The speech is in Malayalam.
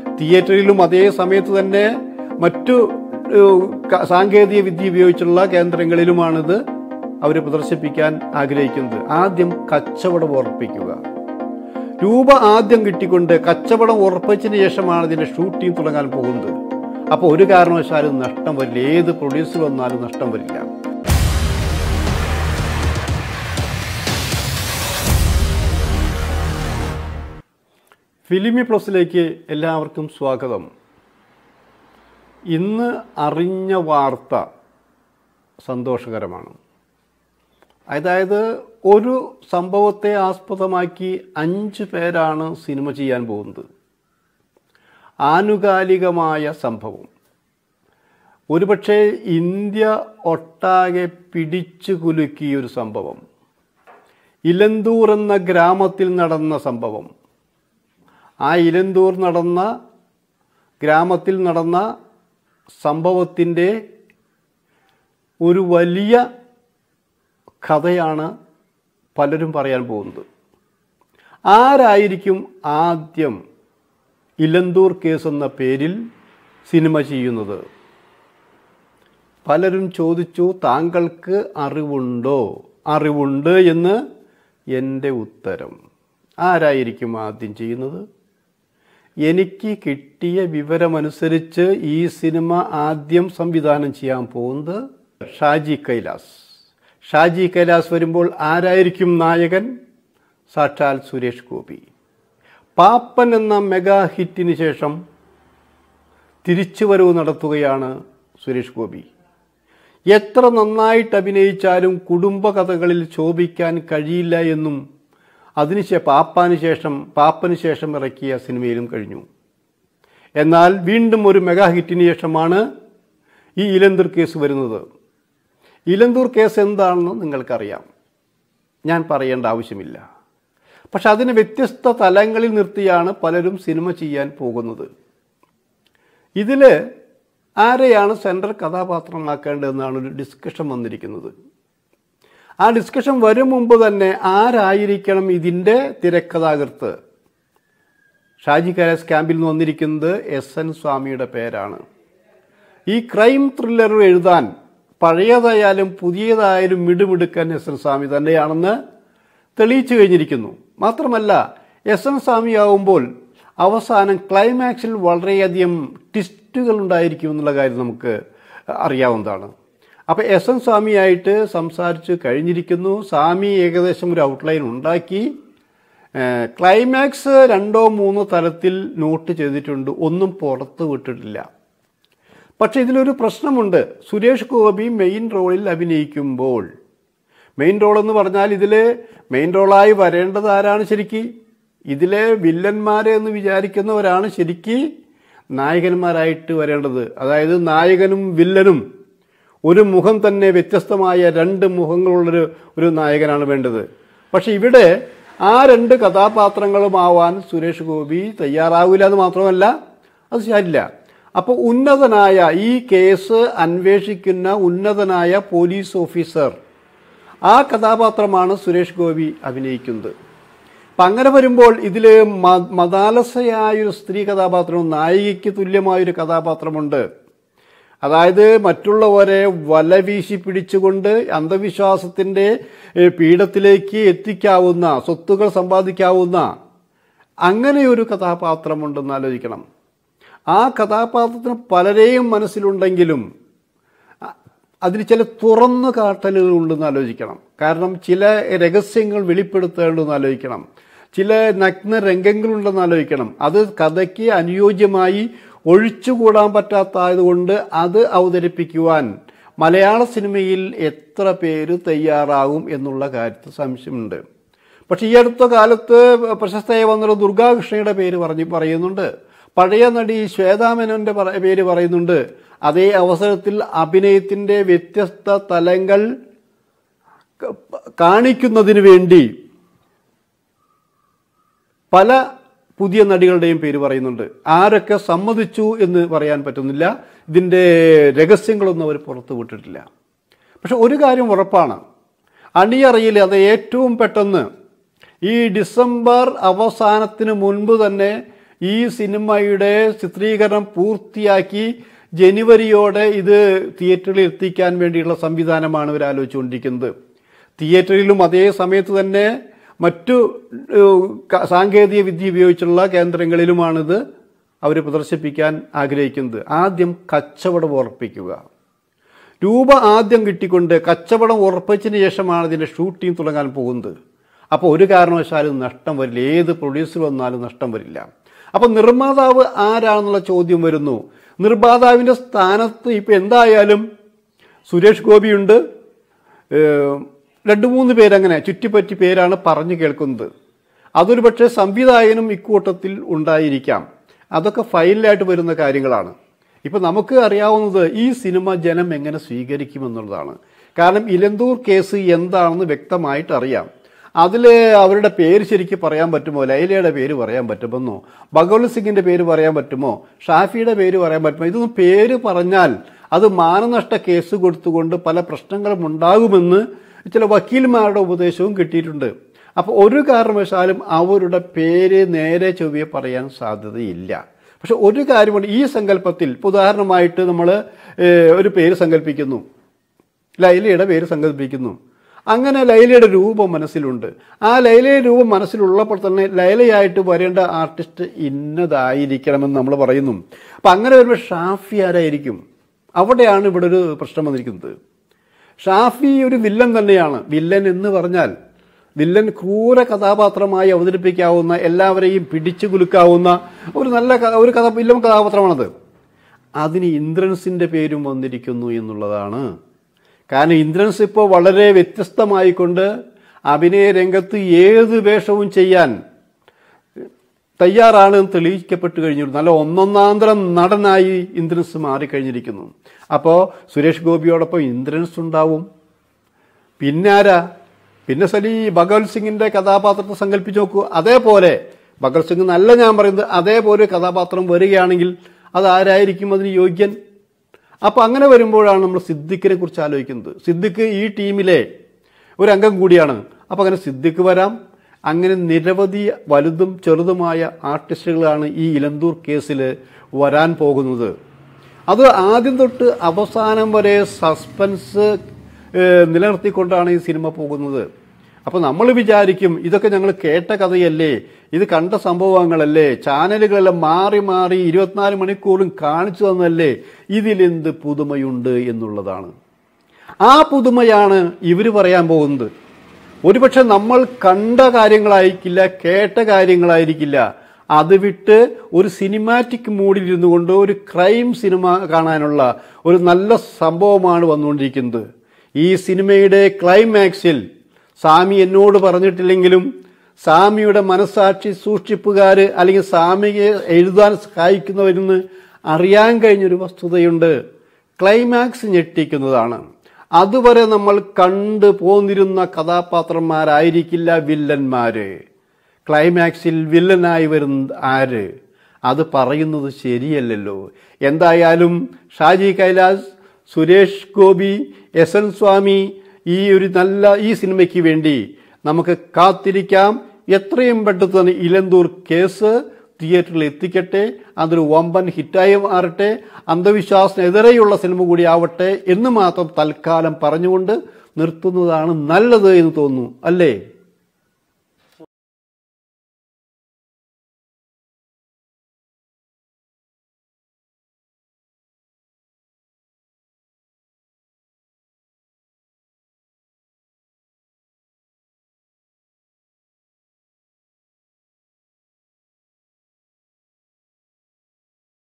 തിയേറ്ററിലും അതേ സമയത്ത് തന്നെ മറ്റു ഏഹ്, ക- സാങ്കേതിക വിദ്യ ഉപയോഗിച്ചുള്ള കേന്ദ്രങ്ങളിലുമാണിത് അവർ പ്രദർശിപ്പിക്കാൻ ആഗ്രഹിക്കുന്നത് ആദ്യം കച്ചവടം ഉറപ്പിക്കുക രൂപ ആദ്യം കിട്ടിക്കൊണ്ട് കച്ചവടം ഉറപ്പിച്ചതിന് ശേഷമാണ് ഇതിന്റെ ഷൂട്ടിംഗ് തുടങ്ങാൻ പോകുന്നത് അപ്പോൾ ഒരു കാരണവശാലും നഷ്ടം വരില്ല ഏത് പ്രൊഡ്യൂസർ വന്നാലും നഷ്ടം വരില്ല ഫിലിമി പ്ലസിലേക്ക് എല്ലാവർക്കും സ്വാഗതം ഇന്ന് അറിഞ്ഞ വാർത്ത സന്തോഷകരമാണ് അതായത് ഒരു സംഭവത്തെ ആസ്പദമാക്കി അഞ്ച് പേരാണ് സിനിമ ചെയ്യാൻ പോകുന്നത് ആനുകാലികമായ സംഭവം ഒരുപക്ഷെ ഇന്ത്യ ഒട്ടാകെ പിടിച്ചു കുലുക്കിയ ഒരു സംഭവം ഇലന്തൂർ എന്ന ഗ്രാമത്തിൽ നടന്ന സംഭവം ആ ഇലന്തൂർ നടന്ന ഗ്രാമത്തിൽ നടന്ന സംഭവത്തിൻ്റെ ഒരു വലിയ കഥയാണ് പലരും പറയാൻ പോകുന്നത് ആരായിരിക്കും ആദ്യം ഇലന്തൂർ കേസ് എന്ന പേരിൽ സിനിമ ചെയ്യുന്നത് പലരും ചോദിച്ചു താങ്കൾക്ക് അറിവുണ്ടോ അറിവുണ്ട് എന്ന് എൻ്റെ ഉത്തരം ആരായിരിക്കും ആദ്യം ചെയ്യുന്നത് എനിക്ക് കിട്ടിയ വിവരമനുസരിച്ച് ഈ സിനിമ ആദ്യം സംവിധാനം ചെയ്യാൻ പോകുന്നത് ഷാജി കൈലാസ് ഷാജി കൈലാസ് വരുമ്പോൾ ആരായിരിക്കും നായകൻ സാക്ഷാൽ സുരേഷ് ഗോപി പാപ്പൻ എന്ന മെഗാ ഹിറ്റിന് ശേഷം തിരിച്ചുവരവ് നടത്തുകയാണ് സുരേഷ് ഗോപി എത്ര നന്നായിട്ട് അഭിനയിച്ചാലും കുടുംബകഥകളിൽ ശോഭിക്കാൻ കഴിയില്ല എന്നും അതിനുശേ പാപ്പാന് ശേഷം പാപ്പന് ശേഷം ഇറക്കിയ സിനിമയിലും കഴിഞ്ഞു എന്നാൽ വീണ്ടും ഒരു മെഗാ ഹിറ്റിന് ശേഷമാണ് ഈ ഇലന്തൂർ കേസ് വരുന്നത് ഇലന്തൂർ കേസ് എന്താണെന്ന് നിങ്ങൾക്കറിയാം ഞാൻ പറയേണ്ട ആവശ്യമില്ല പക്ഷെ അതിന് വ്യത്യസ്ത തലങ്ങളിൽ നിർത്തിയാണ് പലരും സിനിമ ചെയ്യാൻ പോകുന്നത് ഇതിൽ ആരെയാണ് സെൻട്രൽ കഥാപാത്രമാക്കേണ്ടതെന്നാണ് ഒരു ഡിസ്കഷൻ വന്നിരിക്കുന്നത് ആ ഡിസ്കഷൻ വരും മുമ്പ് തന്നെ ആരായിരിക്കണം ഇതിൻ്റെ തിരക്കഥാകൃത്ത് ഷാജി കൈലാസ് ക്യാമ്പിൽ നിന്ന് വന്നിരിക്കുന്നത് എസ് എൻ സ്വാമിയുടെ പേരാണ് ഈ ക്രൈം ത്രില്ലർ എഴുതാൻ പഴയതായാലും പുതിയതായാലും മിടുമിടുക്കൻ എസ് എൻ സ്വാമി തന്നെയാണെന്ന് തെളിയിച്ചു കഴിഞ്ഞിരിക്കുന്നു മാത്രമല്ല എസ് എൻ സ്വാമി ആവുമ്പോൾ അവസാനം ക്ലൈമാക്സിൽ വളരെയധികം ട്വിസ്റ്റുകൾ ഉണ്ടായിരിക്കും എന്നുള്ള കാര്യം നമുക്ക് അറിയാവുന്നതാണ് അപ്പോൾ എസ് എൻ സ്വാമിയായിട്ട് സംസാരിച്ച് കഴിഞ്ഞിരിക്കുന്നു സ്വാമി ഏകദേശം ഒരു ഔട്ട്ലൈൻ ഉണ്ടാക്കി ഏഹ്, ക്ലൈമാക്സ് രണ്ടോ മൂന്നോ തലത്തിൽ നോട്ട് ചെയ്തിട്ടുണ്ട് ഒന്നും പുറത്ത് വിട്ടിട്ടില്ല പക്ഷെ ഇതിലൊരു പ്രശ്നമുണ്ട് സുരേഷ് ഗോപി മെയിൻ റോളിൽ അഭിനയിക്കുമ്പോൾ മെയിൻ റോൾ എന്ന് പറഞ്ഞാൽ ഇതിൽ മെയിൻ റോളായി വരേണ്ടത് ആരാണ് ശരിക്ക് ഇതിലെ വില്ലന്മാരെ എന്ന് വിചാരിക്കുന്നവരാണ് ശരിക്ക് നായകന്മാരായിട്ട് വരേണ്ടത് അതായത് നായകനും വില്ലനും ഒരു മുഖം തന്നെ വ്യത്യസ്തമായ രണ്ട് മുഖങ്ങളുള്ളൊരു ഒരു നായകനാണ് വേണ്ടത് പക്ഷെ ഇവിടെ ആ രണ്ട് കഥാപാത്രങ്ങളുമാവാൻ സുരേഷ് ഗോപി തയ്യാറാവില്ല എന്ന് മാത്രമല്ല അത് ശരിയില്ല അപ്പോൾ ഉന്നതനായ ഈ കേസ് അന്വേഷിക്കുന്ന ഉന്നതനായ പോലീസ് ഓഫീസർ ആ കഥാപാത്രമാണ് സുരേഷ് ഗോപി അഭിനയിക്കുന്നത് അപ്പം അങ്ങനെ വരുമ്പോൾ ഇതിൽ മതാലസയായൊരു സ്ത്രീ കഥാപാത്രവും നായികയ്ക്ക് തുല്യമായൊരു കഥാപാത്രമുണ്ട് അതായത് മറ്റുള്ളവരെ വല വീശി പിടിച്ചുകൊണ്ട് അന്ധവിശ്വാസത്തിൻ്റെ ഏ, പീഠത്തിലേക്ക് എത്തിക്കാവുന്ന സ്വത്തുകൾ സമ്പാദിക്കാവുന്ന അങ്ങനെയൊരു കഥാപാത്രമുണ്ടെന്ന് ആലോചിക്കണം ആ കഥാപാത്രത്തിന് പലരെയും മനസ്സിലുണ്ടെങ്കിലും അ- അതിന് ചില തുറന്നു കാട്ടലുകൾ ഉണ്ടെന്ന് ആലോചിക്കണം കാരണം ചില രഹസ്യങ്ങൾ വെളിപ്പെടുത്തേണ്ടെന്ന് ആലോചിക്കണം ചില നഗ്ന രംഗങ്ങളുണ്ടെന്ന് ആലോചിക്കണം അത് കഥയ്ക്ക് അനുയോജ്യമായി ഒഴിച്ചുകൂടാൻ പറ്റാത്തതുകൊണ്ട് അത് അവതരിപ്പിക്കുവാൻ മലയാള സിനിമയിൽ എത്ര പേര് തയ്യാറാകും എന്നുള്ള കാര്യത്തിൽ സംശയമുണ്ട് പക്ഷെ ഈ അടുത്ത കാലത്ത് പ്രശസ്തയായി വന്നൊരു ദുർഗാകൃഷ്ണയുടെ പേര് പറഞ്ഞു പറയുന്നുണ്ട് പഴയ നടി ശ്വേതാമേനോന്റെ പറ- പേര് പറയുന്നുണ്ട് അതേ അവസരത്തിൽ അഭിനയത്തിന്റെ വ്യത്യസ്ത തലങ്ങൾ ക- കാണിക്കുന്നതിന് വേണ്ടി പല പുതിയ നടികളുടെയും പേര് പറയുന്നുണ്ട് ആരൊക്കെ സമ്മതിച്ചു എന്ന് പറയാൻ പറ്റുന്നില്ല ഇതിൻ്റെ രഹസ്യങ്ങളൊന്നും അവർ പുറത്തു വിട്ടിട്ടില്ല പക്ഷെ ഒരു കാര്യം ഉറപ്പാണ് അണിയറയിൽ അത് ഏറ്റവും പെട്ടെന്ന് ഈ ഡിസംബർ അവസാനത്തിന് മുൻപ് തന്നെ ഈ സിനിമയുടെ ചിത്രീകരണം പൂർത്തിയാക്കി ജനുവരിയോടെ ഇത് തിയേറ്ററിൽ എത്തിക്കാൻ വേണ്ടിയുള്ള സംവിധാനമാണ് ഇവർ ആലോചിച്ചുകൊണ്ടിരിക്കുന്നത് തിയേറ്ററിലും അതേ സമയത്ത് തന്നെ മറ്റു ഏഹ്, ക- സാങ്കേതിക വിദ്യ ഉപയോഗിച്ചുള്ള കേന്ദ്രങ്ങളിലുമാണിത് അവർ പ്രദർശിപ്പിക്കാൻ ആഗ്രഹിക്കുന്നത് ആദ്യം കച്ചവടം ഉറപ്പിക്കുക രൂപ ആദ്യം കിട്ടിക്കൊണ്ട് കച്ചവടം ഉറപ്പിച്ചതിന് ശേഷമാണ് ഇതിൻ്റെ ഷൂട്ടിംഗ് തുടങ്ങാൻ പോകുന്നത് അപ്പോൾ ഒരു കാരണവശാലും നഷ്ടം വരില്ല ഏത് പ്രൊഡ്യൂസർ വന്നാലും നഷ്ടം വരില്ല അപ്പോൾ നിർമ്മാതാവ് ആരാണെന്നുള്ള ചോദ്യം വരുന്നു നിർമ്മാതാവിൻ്റെ സ്ഥാനത്ത് ഇപ്പം എന്തായാലും സുരേഷ് ഗോപിയുണ്ട് ഏഹ്, രണ്ട് മൂന്ന് പേരങ്ങനെ ചുറ്റിപ്പറ്റി പേരാണ് പറഞ്ഞു കേൾക്കുന്നത് അതൊരു പക്ഷേ സംവിധായകനും ഇക്കൂട്ടത്തിൽ ഉണ്ടായിരിക്കാം അതൊക്കെ ഫൈനലായിട്ട് വരുന്ന കാര്യങ്ങളാണ് ഇപ്പൊ നമുക്ക് അറിയാവുന്നത് ഈ സിനിമ ജനം എങ്ങനെ സ്വീകരിക്കുമെന്നുള്ളതാണ് കാരണം ഇലന്തൂർ കേസ് എന്താണെന്ന് വ്യക്തമായിട്ട് അറിയാം അതിൽ അവരുടെ പേര് ശരിക്കും പറയാൻ പറ്റുമോ ലൈലയുടെ പേര് പറയാൻ പറ്റുമെന്നോ ഭഗവത് സിംഗിന്റെ പേര് പറയാൻ പറ്റുമോ ഷാഫിയുടെ പേര് പറയാൻ പറ്റുമോ ഇതൊന്നും പേര് പറഞ്ഞാൽ അത് മാനനഷ്ട കേസ് കൊടുത്തുകൊണ്ട് പല പ്രശ്നങ്ങളും ഉണ്ടാകുമെന്ന് ചില വക്കീൽമാരുടെ ഉപദേശവും കിട്ടിയിട്ടുണ്ട് അപ്പോൾ ഒരു കാരണവശാലും അവരുടെ പേര് നേരെ ചൊവ്വയെ പറയാൻ സാധ്യതയില്ല പക്ഷെ ഒരു കാര്യമുണ്ട് ഈ സങ്കല്പത്തിൽ ഇപ്പൊ ഉദാഹരണമായിട്ട് നമ്മൾ ഒരു പേര് സങ്കല്പിക്കുന്നു ലൈലയുടെ പേര് സങ്കല്പിക്കുന്നു അങ്ങനെ ലൈലയുടെ രൂപം മനസ്സിലുണ്ട് ആ ലൈലയുടെ രൂപം മനസ്സിലുള്ളപ്പോൾ തന്നെ ലൈലയായിട്ട് വരേണ്ട ആർട്ടിസ്റ്റ് ഇന്നതായിരിക്കണമെന്ന് നമ്മൾ പറയുന്നു അപ്പം അങ്ങനെ വരുമ്പോൾ ഷാഫി ആരായിരിക്കും അവിടെയാണ് ഇവിടെ ഒരു പ്രശ്നം വന്നിരിക്കുന്നത് ഷാഫി ഒരു വില്ലൻ തന്നെയാണ് വില്ലൻ എന്ന് പറഞ്ഞാൽ വില്ലൻ ക്രൂര കഥാപാത്രമായി അവതരിപ്പിക്കാവുന്ന എല്ലാവരെയും പിടിച്ചു കുലുക്കാവുന്ന ഒരു നല്ല ക- ഒരു കഥ വില്ലൻ കഥാപാത്രമാണത് അതിന് ഇന്ദ്രൻസിന്റെ പേരും വന്നിരിക്കുന്നു എന്നുള്ളതാണ് കാരണം ഇന്ദ്രൻസ് ഇപ്പോൾ വളരെ വ്യത്യസ്തമായിക്കൊണ്ട് അഭിനയ രംഗത്ത് ഏത് വേഷവും ചെയ്യാൻ തയ്യാറാണ് എന്ന് തെളിയിക്കപ്പെട്ട് കഴിഞ്ഞു നല്ല ഒന്നൊന്നാന്തരം നടനായി ഇന്ദ്രൻസ് മാറിക്കഴിഞ്ഞിരിക്കുന്നു അപ്പോൾ സുരേഷ് ഗോപിയോടൊപ്പം ഇന്ദ്രൻസ് ഉണ്ടാവും പിന്നെ ആരാ പിന്നെ സലി ഭഗവത് സിംഗിന്റെ കഥാപാത്രത്തെ സങ്കല്പിച്ച് നോക്കൂ അതേപോലെ ഭഗവത് സിംഗ് നല്ല ഞാൻ പറയുന്നത് അതേപോലെ ഒരു കഥാപാത്രം വരികയാണെങ്കിൽ അത് ആരായിരിക്കും അതിന് യോഗ്യൻ അപ്പൊ അങ്ങനെ വരുമ്പോഴാണ് നമ്മൾ സിദ്ദിഖിനെ കുറിച്ച് ആലോചിക്കുന്നത് സിദ്ദിഖ് ഈ ടീമിലെ ഒരു അംഗം കൂടിയാണ് അപ്പൊ അങ്ങനെ സിദ്ദിഖ് വരാം അങ്ങനെ നിരവധി വലുതും ചെറുതുമായ ആർട്ടിസ്റ്റുകളാണ് ഈ ഇലന്തൂർ കേസിൽ വരാൻ പോകുന്നത് അത് ആദ്യം തൊട്ട് അവസാനം വരെ സസ്പെൻസ് ഏഹ്, നിലനിർത്തിക്കൊണ്ടാണ് ഈ സിനിമ പോകുന്നത് അപ്പൊ നമ്മൾ വിചാരിക്കും ഇതൊക്കെ ഞങ്ങൾ കേട്ട കഥയല്ലേ ഇത് കണ്ട സംഭവങ്ങളല്ലേ ചാനലുകളെല്ലാം മാറി മാറി ഇരുപത്തിനാല് മണിക്കൂറും കാണിച്ചു തന്നല്ലേ ഇതിലെന്ത് പുതുമയുണ്ട് എന്നുള്ളതാണ് ആ പുതുമയാണ് ഇവർ പറയാൻ പോകുന്നത് ഒരുപക്ഷെ നമ്മൾ കണ്ട കാര്യങ്ങളായിരിക്കില്ല കേട്ട കാര്യങ്ങളായിരിക്കില്ല അത് വിട്ട് ഒരു സിനിമാറ്റിക് മൂഡിൽ ഇരുന്നു കൊണ്ട് ഒരു ക്രൈം സിനിമ കാണാനുള്ള ഒരു നല്ല സംഭവമാണ് വന്നുകൊണ്ടിരിക്കുന്നത് ഈ സിനിമയുടെ ക്ലൈമാക്സിൽ സ്വാമി എന്നോട് പറഞ്ഞിട്ടില്ലെങ്കിലും സ്വാമിയുടെ മനസാക്ഷി സൂക്ഷിപ്പുകാർ അല്ലെങ്കിൽ സ്വാമിയെ എഴുതാൻ സഹായിക്കുന്നവരെന്ന് അറിയാൻ കഴിഞ്ഞൊരു വസ്തുതയുണ്ട് ക്ലൈമാക്സ് ഞെട്ടിക്കുന്നതാണ് അതുവരെ നമ്മൾ കണ്ടു പോന്നിരുന്ന കഥാപാത്രന്മാരായിരിക്കില്ല വില്ലന്മാര് ക്ലൈമാക്സിൽ വില്ലനായി വരുന്നത് ആര് അത് പറയുന്നത് ശരിയല്ലല്ലോ എന്തായാലും ഷാജി കൈലാസ് സുരേഷ് ഗോപി എസ് എൻ സ്വാമി ഈ ഒരു നല്ല ഈ സിനിമയ്ക്ക് വേണ്ടി നമുക്ക് കാത്തിരിക്കാം എത്രയും പെട്ടെന്ന് തന്നെ ഇലന്തൂർ കേസ് തിയേറ്ററിൽ എത്തിക്കട്ടെ അതൊരു വമ്പൻ ഹിറ്റായി മാറട്ടെ അന്ധവിശ്വാസത്തിനെതിരെയുള്ള സിനിമ കൂടി ആവട്ടെ എന്ന് മാത്രം തൽക്കാലം പറഞ്ഞുകൊണ്ട് നിർത്തുന്നതാണ് നല്ലത് എന്ന് തോന്നുന്നു അല്ലേ